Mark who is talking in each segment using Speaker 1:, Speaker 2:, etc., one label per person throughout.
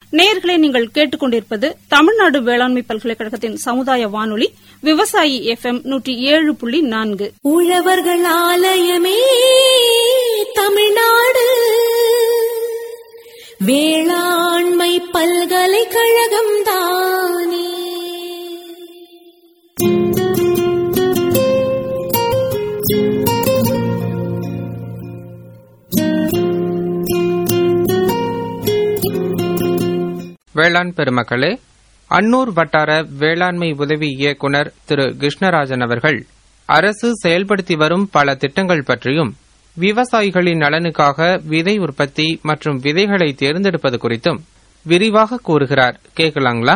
Speaker 1: நேயர்களே நீங்கள் கேட்டுக்கொண்டிருப்பது தமிழ்நாடு வேளாண்மை பல்கலைக்கழகத்தின் சமுதாய வானொலி விவசாயி எஃப் எம் நூற்றி ஏழு புள்ளி நான்கு
Speaker 2: உழவர்கள் ஆலயமே தமிழ்நாடு வேளாண்மை பல்கலைக்கழகம் தானே
Speaker 3: வேளாண் பெருமக்களே அன்னூர் வட்டார வேளாண்மை உதவி இயக்குனர் திரு கிருஷ்ணராஜன் அவர்கள் அரசு செயல்படுத்தி வரும் பல திட்டங்கள் பற்றியும் விவசாயிகளின் நலனுக்காக விதை உற்பத்தி மற்றும் விதைகளை தேர்ந்தெடுப்பது குறித்தும் விரிவாக கூறுகிறார் கேட்கலாங்களா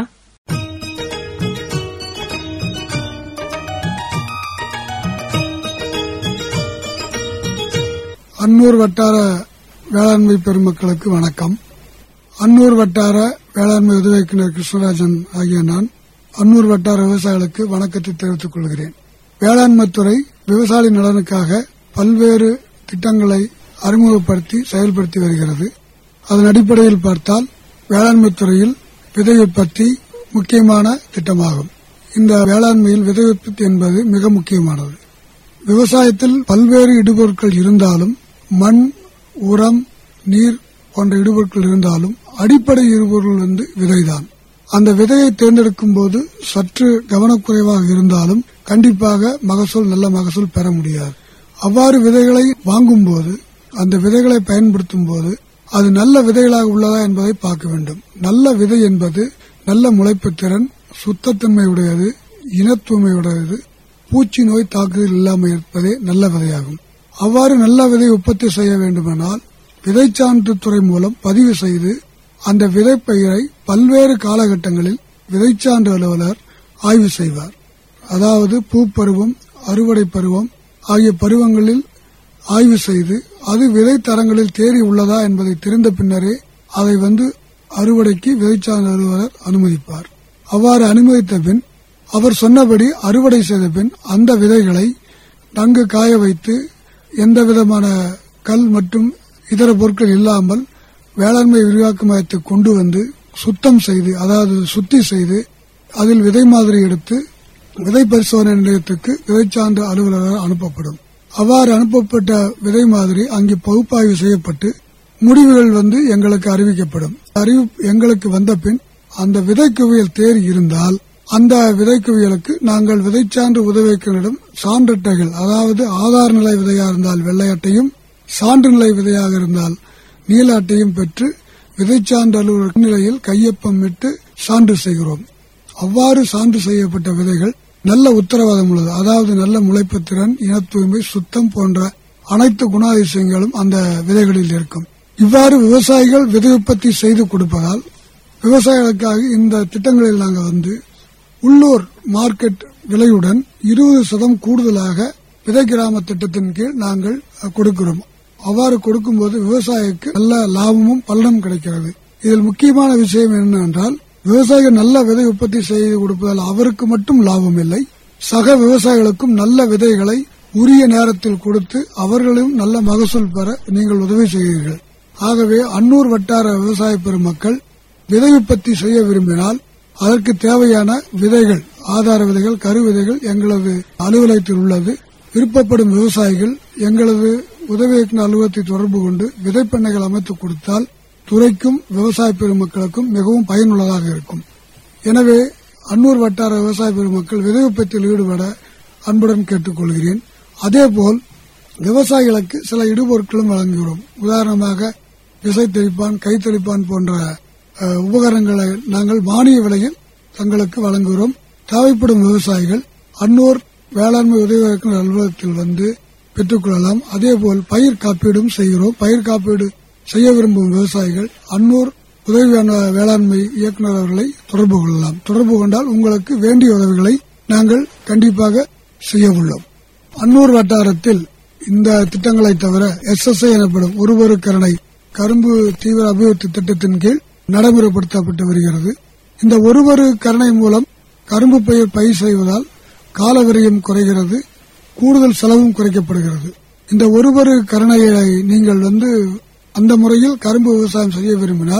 Speaker 4: அன்னூர் வட்டார வேளாண்மை பெருமக்களுக்கு வணக்கம் அன்னூர் வட்டார வேளாண்மை உதவி இயக்குநர் கிருஷ்ணராஜன் ஆகிய நான் அன்னூர் வட்டார விவசாயிகளுக்கு வணக்கத்தை தெரிவித்துக் கொள்கிறேன் வேளாண்மை துறை விவசாய நலனுக்காக பல்வேறு திட்டங்களை அறிமுகப்படுத்தி செயல்படுத்தி வருகிறது அதன் அடிப்படையில் பார்த்தால் வேளாண்மை துறையில் விதை உற்பத்தி முக்கியமான திட்டமாகும் இந்த வேளாண்மையில் விதை உற்பத்தி என்பது மிக முக்கியமானது விவசாயத்தில் பல்வேறு இடுபொருட்கள் இருந்தாலும் மண் உரம் நீர் போன்ற இடுபொருட்கள் இருந்தாலும் அடிப்படை இடுபொருள் வந்து விதைதான் அந்த விதையை தேர்ந்தெடுக்கும் போது சற்று கவனக்குறைவாக இருந்தாலும் கண்டிப்பாக மகசூல் நல்ல மகசூல் பெற முடியாது அவ்வாறு விதைகளை வாங்கும்போது அந்த விதைகளை பயன்படுத்தும் போது அது நல்ல விதைகளாக உள்ளதா என்பதை பார்க்க வேண்டும் நல்ல விதை என்பது நல்ல முளைப்பு திறன் சுத்தத்தன்மை உடையது இனத்தூய்மை உடையது பூச்சி நோய் தாக்குதல் இல்லாமல் இருப்பதே நல்ல விதையாகும் அவ்வாறு நல்ல விதை உற்பத்தி செய்ய வேண்டுமானால் விதைச்சான்று துறை மூலம் பதிவு செய்து அந்த விதைப்பயிரை பல்வேறு காலகட்டங்களில் விதைச்சான்று அலுவலர் ஆய்வு செய்வார் அதாவது பூப்பருவம் அறுவடை பருவம் ஆகிய பருவங்களில் ஆய்வு செய்து அது விதை தரங்களில் தேறி உள்ளதா என்பதை தெரிந்த பின்னரே அதை வந்து அறுவடைக்கு விதைச்சான்று அலுவலர் அனுமதிப்பார் அவ்வாறு அனுமதித்த பின் அவர் சொன்னபடி அறுவடை செய்த பின் அந்த விதைகளை நன்கு காய வைத்து எந்த விதமான கல் மற்றும் இதர பொருட்கள் இல்லாமல் வேளாண்மை விரிவாக்க மையத்தை கொண்டு வந்து சுத்தம் செய்து அதாவது சுத்தி செய்து அதில் விதை மாதிரி எடுத்து விதை பரிசோதனை நிலையத்துக்கு விதைச்சான்று அலுவலரால் அனுப்பப்படும் அவ்வாறு அனுப்பப்பட்ட விதை மாதிரி அங்கே பகுப்பாய்வு செய்யப்பட்டு முடிவுகள் வந்து எங்களுக்கு அறிவிக்கப்படும் அறிவு எங்களுக்கு வந்த பின் அந்த விதை குவியல் தேறி இருந்தால் அந்த விதை குவியலுக்கு நாங்கள் விதைச்சான்று உதவியர்களிடம் சான்றட்டைகள் அதாவது ஆதார் நிலை விதையாக இருந்தால் வெள்ளை அட்டையும் சான்று நிலை விதையாக இருந்தால் நீல அட்டையும் பெற்று விதைச்சான்று அலுவலர் நிலையில் கையொப்பம் இட்டு சான்று செய்கிறோம் அவ்வாறு சான்று செய்யப்பட்ட விதைகள் நல்ல உத்தரவாதம் உள்ளது அதாவது நல்ல முளைப்பு திறன் இன தூய்மை சுத்தம் போன்ற அனைத்து குணாதிசயங்களும் அந்த விதைகளில் இருக்கும் இவ்வாறு விவசாயிகள் விதை உற்பத்தி செய்து கொடுப்பதால் விவசாயிகளுக்காக இந்த திட்டங்களில் நாங்கள் வந்து உள்ளூர் மார்க்கெட் விலையுடன் இருபது சதம் கூடுதலாக விதை கிராம திட்டத்தின் கீழ் நாங்கள் கொடுக்கிறோம் அவ்வாறு கொடுக்கும்போது விவசாயிக்கு நல்ல லாபமும் பலனும் கிடைக்கிறது இதில் முக்கியமான விஷயம் என்னவென்றால் விவசாயிகள் நல்ல விதை உற்பத்தி செய்து கொடுப்பதால் அவருக்கு மட்டும் லாபம் இல்லை சக விவசாயிகளுக்கும் நல்ல விதைகளை உரிய நேரத்தில் கொடுத்து அவர்களும் நல்ல மகசூல் பெற நீங்கள் உதவி செய்கிறீர்கள் ஆகவே அன்னூர் வட்டார விவசாய பெருமக்கள் விதை உற்பத்தி செய்ய விரும்பினால் அதற்கு தேவையான விதைகள் ஆதார விதைகள் கரு விதைகள் எங்களது அலுவலகத்தில் உள்ளது விருப்பப்படும் விவசாயிகள் எங்களது உதவி இயக்குநர் அலுவலகத்தை தொடர்பு கொண்டு விதைப்பண்ணைகள் அமைத்துக் கொடுத்தால் துறைக்கும் விவசாய பெருமக்களுக்கும் மிகவும் பயனுள்ளதாக இருக்கும் எனவே அன்னூர் வட்டார விவசாய பெருமக்கள் விதை உற்பத்தியில் ஈடுபட அன்புடன் கேட்டுக்கொள்கிறேன் அதேபோல் விவசாயிகளுக்கு சில இடுபொருட்களும் வழங்குகிறோம் உதாரணமாக விசை தெளிப்பான் கைத்தெளிப்பான் போன்ற அஹ், உபகரணங்களை நாங்கள் மானிய விலையில் தங்களுக்கு வழங்குகிறோம் தேவைப்படும் விவசாயிகள் அன்னூர் வேளாண்மை உதவி இயக்குநர் அலுவலகத்தில் வந்து பெற்றுக்கொள்ளலாம் அதேபோல் பயிர் காப்பீடும் செய்கிறோம் பயிர் காப்பீடு செய்ய விரும்பும் விவசாயிகள் அன்னூர் உதவி வே- வேளாண்மை இயக்குநர் அவர்களை தொடர்பு கொள்ளலாம் தொடர்பு கொண்டால் உங்களுக்கு வேண்டிய உதவிகளை நாங்கள் கண்டிப்பாக செய்ய உள்ளோம் அன்னூர் வட்டாரத்தில் இந்த திட்டங்களை தவிர எஸ்எஸ்ஐ எனப்படும் ஒருவரு கருணை கரும்பு தீவிர அபிவிருத்தி திட்டத்தின் கீழ் நடைமுறைப்படுத்தப்பட்டு வருகிறது இந்த ஒருவரு கருணை மூலம் கரும்பு பயிர் பயிர் செய்வதால் கால விரயம் குறைகிறது கூடுதல் செலவும் குறைக்கப்படுகிறது இந்த ஒருவரு கருணையை நீங்கள் வந்து அந்த முறையில் கரும்பு விவசாயம் செய்ய விரும்பினால்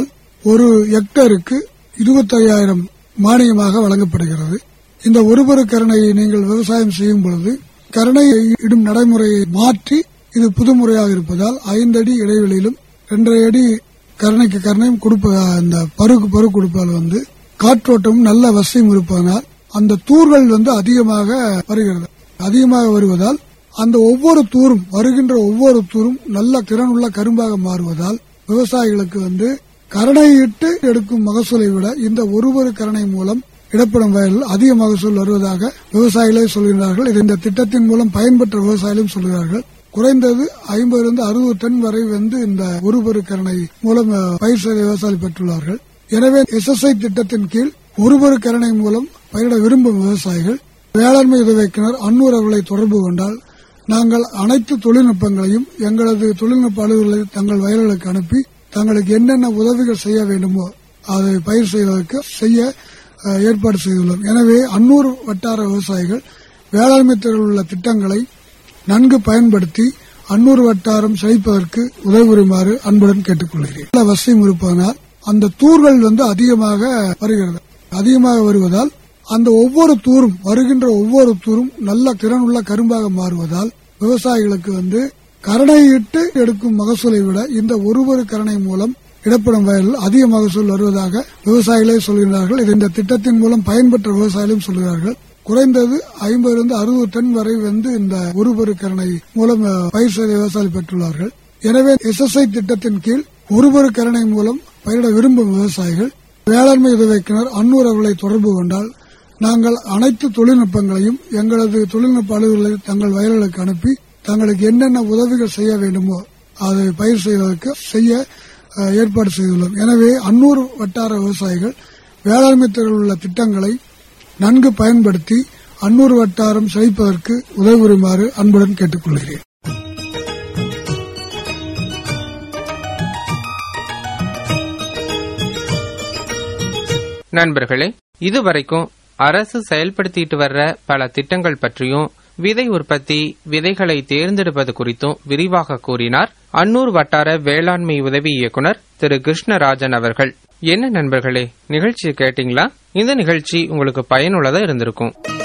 Speaker 4: ஒரு ஹெக்டருக்கு இருபத்தையாயிரம் மானியமாக வழங்கப்படுகிறது இந்த ஒருபரு கரணையை நீங்கள் விவசாயம் செய்யும் பொழுது கரணை இடும் நடைமுறையை மாற்றி இது புதுமுறையாக இருப்பதால் ஐந்து அடி இடைவெளியிலும் இரண்டரை அடி கரணைக்கு கரணையும் கொடுப்ப அந்த பருக்கு பரு கொடுப்பதால் வந்து காற்றோட்டமும் நல்ல வசதியும் இருப்பதனால் அந்த தூர்கள் வந்து அதிகமாக வருகிறது அதிகமாக வருவதால் அந்த ஒவ்வொரு தூரும் வருகின்ற ஒவ்வொரு தூரும் நல்ல திறனுள்ள கரும்பாக மாறுவதால் விவசாயிகளுக்கு வந்து கரணையிட்டு எடுக்கும் மகசூலை விட இந்த ஒருவரு கரணை மூலம் இடப்படும் வயலில் அதிக மகசூல் வருவதாக விவசாயிகளே சொல்கிறார்கள் இது இந்த திட்டத்தின் மூலம் பயன்பெற்ற விவசாயிகளும் சொல்கிறார்கள் குறைந்தது ஐம்பதிலிருந்து அறுபது டன் வரை வந்து இந்த ஒருபரு கரணை மூலம் அஹ், பயிர் செய்த விவசாயிகள் பெற்றுள்ளார்கள் எனவே எஸ்எஸ்ஐ திட்டத்தின் கீழ் ஒருபரு கரணை மூலம் பயிரிட விரும்பும் விவசாயிகள் வேளாண்மை உதவிக்கிணர் அன்னூர் அவர்களை தொடர்பு கொண்டால் நாங்கள் அனைத்து தொழில்நுட்பங்களையும் எங்களது தொழில்நுட்ப அலுவலர்களை தங்கள் வயல்களுக்கு அனுப்பி தங்களுக்கு என்னென்ன உதவிகள் செய்ய வேண்டுமோ அதை பயிர் செய்வதற்கு செய்ய அஹ், ஏற்பாடு செய்துள்ளோம் எனவே அன்னூர் வட்டார விவசாயிகள் வேளாண்மை துறையில் உள்ள திட்டங்களை நன்கு பயன்படுத்தி அன்னூர் வட்டாரம் செழிப்பதற்கு உதவி புரியுமாறு அன்புடன் கேட்டுக்கொள்கிறேன் நல்ல வசதியும் இருப்பதனால் அந்த தூர்கள் வந்து அதிகமாக வருகிறது அதிகமாக வருவதால் அந்த ஒவ்வொரு தூரும் வருகின்ற ஒவ்வொரு தூரும் நல்ல திறனுள்ள கரும்பாக மாறுவதால் விவசாயிகளுக்கு வந்து கரணையிட்டு எடுக்கும் மகசூலை விட இந்த ஒருவரு கரணை மூலம் இடப்படும் வயலில் அதிக மகசூல் வருவதாக விவசாயிகளே சொல்கிறார்கள் இது இந்த திட்டத்தின் மூலம் பயன்பெற்ற விவசாயிகளும் சொல்கிறார்கள் குறைந்தது ஐம்பதிலிருந்து அறுபது டன் வரை வந்து இந்த ஒருபரு கரணை மூலம் அஹ், பயிர் செய்த விவசாயிகள் பெற்றுள்ளார்கள் எனவே எஸ்எஸ்ஐ திட்டத்தின் கீழ் ஒருபரு கரணை மூலம் பயிரிட விரும்பும் விவசாயிகள் வேளாண்மை உதவிக்கிணர் அன்னூர் அவர்களை தொடர்பு கொண்டால் நாங்கள் அனைத்து தொழில்நுட்பங்களையும் எங்களது தொழில்நுட்ப அலுவலர்களை தங்கள் வயல்களுக்கு அனுப்பி தங்களுக்கு என்னென்ன உதவிகள் செய்ய வேண்டுமோ அதை பயிர் செய்வதற்கு செய்ய அஹ், ஏற்பாடு செய்துள்ளோம் எனவே அன்னூர் வட்டார விவசாயிகள் வேளாண்மை துறையில் உள்ள திட்டங்களை நன்கு பயன்படுத்தி அன்னூர் வட்டாரம் செழிப்பதற்கு உதவி புரியுமாறு அன்புடன் கேட்டுக்கொள்கிறேன்
Speaker 3: நண்பர்களே இதுவரைக்கும் அரசு செயல்படுத்திட்டு வர்ற பல திட்டங்கள் பற்றியும் விதை உற்பத்தி விதைகளை தேர்ந்தெடுப்பது குறித்தும் விரிவாக கூறினார் அன்னூர் வட்டார வேளாண்மை உதவி இயக்குனர் திரு கிருஷ்ணராஜன் அவர்கள் என்ன நண்பர்களே நிகழ்ச்சியை கேட்டீங்களா இந்த நிகழ்ச்சி உங்களுக்கு பயனுள்ளதா இருந்திருக்கும்